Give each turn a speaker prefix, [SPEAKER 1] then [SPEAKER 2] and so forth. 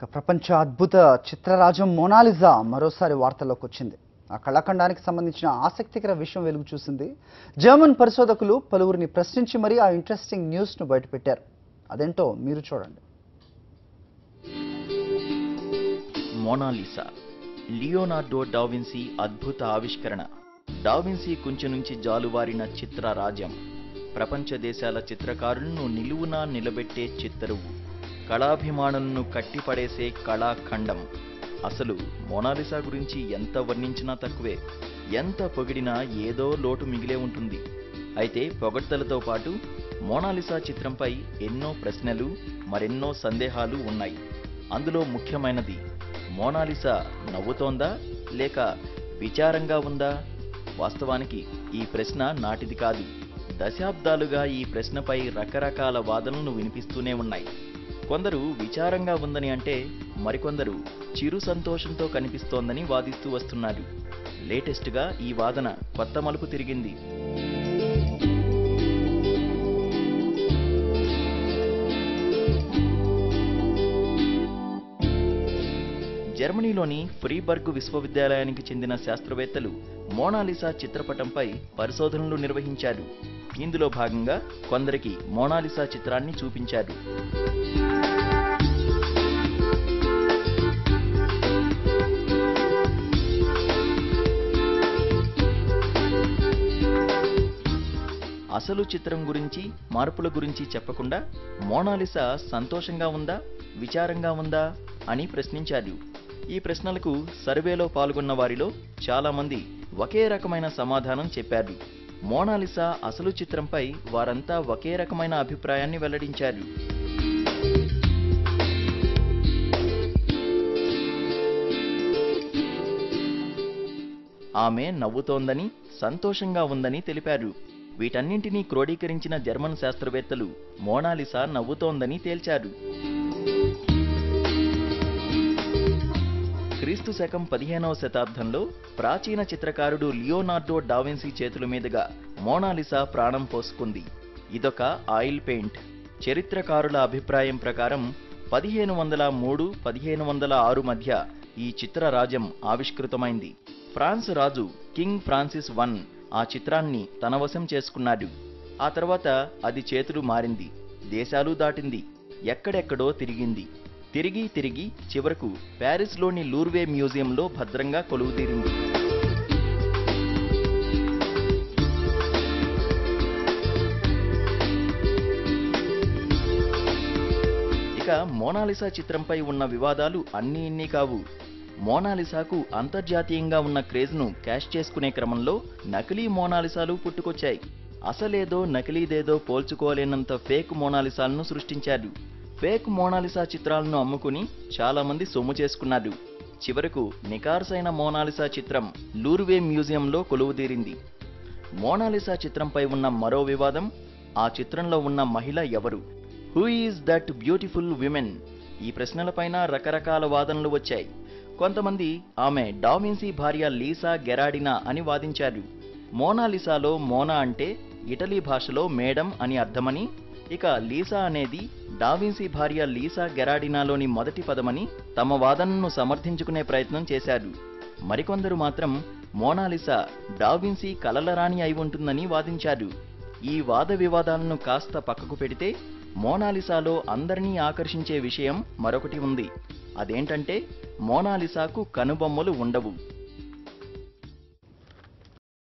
[SPEAKER 1] ఇక ప్రపంచ అద్భుత చిత్రరాజం మోనాలిజా మరోసారి వార్తల్లోకి వచ్చింది ఆ కళాఖండానికి సంబంధించిన ఆసక్తికర విషయం వెలుగు చూసింది జర్మన్ పరిశోధకులు పలువురిని ప్రశ్నించి మరీ ఆ ఇంట్రెస్టింగ్ న్యూస్ను బయటపెట్టారు అదేంటో మీరు చూడండి
[SPEAKER 2] మోనాలిసా లియోనార్డో డావిన్సీ అద్భుత ఆవిష్కరణ డావిన్సీ కుంచె నుంచి జాలువారిన చిత్రరాజ్యం ప్రపంచ దేశాల చిత్రకారులను నిలువునా నిలబెట్టే చిత్తరువు కళాభిమానులను కట్టిపడేసే కళాఖండం అసలు మోనాలిసా గురించి ఎంత వర్ణించినా తక్కువే ఎంత పొగిడినా ఏదో లోటు మిగిలే ఉంటుంది అయితే పొగడ్తలతో పాటు మోనాలిసా చిత్రంపై ఎన్నో ప్రశ్నలు మరెన్నో సందేహాలు ఉన్నాయి అందులో ముఖ్యమైనది మోనాలిసా నవ్వుతోందా లేక విచారంగా ఉందా వాస్తవానికి ఈ ప్రశ్న నాటిది కాదు దశాబ్దాలుగా ఈ ప్రశ్నపై రకరకాల వాదనలు వినిపిస్తూనే ఉన్నాయి కొందరు విచారంగా ఉందని అంటే మరికొందరు చిరు సంతోషంతో కనిపిస్తోందని వాదిస్తూ వస్తున్నారు లేటెస్ట్గా ఈ వాదన కొత్త మలుపు తిరిగింది జర్మనీలోని ఫ్రీబర్గ్ విశ్వవిద్యాలయానికి చెందిన శాస్త్రవేత్తలు మోనాలిసా చిత్రపటంపై పరిశోధనలు నిర్వహించారు ఇందులో భాగంగా కొందరికి మోనాలిసా చిత్రాన్ని చూపించారు అసలు చిత్రం గురించి మార్పుల గురించి చెప్పకుండా మోనాలిసా సంతోషంగా ఉందా విచారంగా ఉందా అని ప్రశ్నించారు ఈ ప్రశ్నలకు సర్వేలో పాల్గొన్న వారిలో చాలా మంది ఒకే రకమైన సమాధానం చెప్పారు మోనాలిసా అసలు చిత్రంపై వారంతా ఒకే రకమైన అభిప్రాయాన్ని వెల్లడించారు ఆమె నవ్వుతోందని సంతోషంగా ఉందని తెలిపారు వీటన్నింటినీ క్రోడీకరించిన జర్మన్ శాస్త్రవేత్తలు మోనాలిసా నవ్వుతోందని తేల్చారు క్రీస్తు శకం పదిహేనవ శతాబ్దంలో ప్రాచీన చిత్రకారుడు లియోనార్డో డావిన్సీ చేతుల మీదుగా మోనాలిసా ప్రాణం పోసుకుంది ఇదొక ఆయిల్ పెయింట్ చరిత్రకారుల అభిప్రాయం ప్రకారం పదిహేను వందల మూడు పదిహేను వందల ఆరు మధ్య ఈ చిత్రరాజ్యం ఆవిష్కృతమైంది ఫ్రాన్స్ రాజు కింగ్ ఫ్రాన్సిస్ వన్ ఆ చిత్రాన్ని తన వశం చేసుకున్నాడు ఆ తర్వాత అది చేతులు మారింది దేశాలు దాటింది ఎక్కడెక్కడో తిరిగింది తిరిగి తిరిగి చివరకు ప్యారిస్లోని లూర్వే మ్యూజియంలో భద్రంగా కొలువుదీరింది ఇక మోనాలిసా చిత్రంపై ఉన్న వివాదాలు అన్నీ ఇన్ని కావు మోనాలిసాకు అంతర్జాతీయంగా ఉన్న క్రేజ్ను క్యాష్ చేసుకునే క్రమంలో నకిలీ మోనాలిసాలు పుట్టుకొచ్చాయి అసలేదో నకిలీదేదో పోల్చుకోలేనంత ఫేక్ మోనాలిసాలను సృష్టించారు ఫేక్ మోనాలిసా చిత్రాలను అమ్ముకుని చాలా మంది సొమ్ము చేసుకున్నారు చివరకు నికార్సైన మోనాలిసా చిత్రం లూర్వే మ్యూజియంలో కొలువుదీరింది మోనాలిసా చిత్రంపై ఉన్న మరో వివాదం ఆ చిత్రంలో ఉన్న మహిళ ఎవరు who is that beautiful women ఈ ప్రశ్నలపైన రకరకాల వాదనలు వచ్చాయి కొంతమంది ఆమె డావిన్సీ భార్య లీసా గెరాడినా అని వాదించారు మోనాలిసాలో మోనా అంటే ఇటలీ భాషలో మేడం అని అర్థమని ఇక లీసా అనేది డావిన్సీ భార్య లీసా గెరాడినాలోని మొదటి పదమని తమ వాదనను సమర్థించుకునే ప్రయత్నం చేశారు మరికొందరు మాత్రం మోనాలిసా డావిన్సీ కలలరాణి అయి ఉంటుందని వాదించారు ఈ వాద వివాదాలను కాస్త పక్కకు పెడితే మోనాలిసాలో అందరినీ ఆకర్షించే విషయం మరొకటి ఉంది అదేంటంటే మోనాలిసాకు కనుబొమ్మలు ఉండవు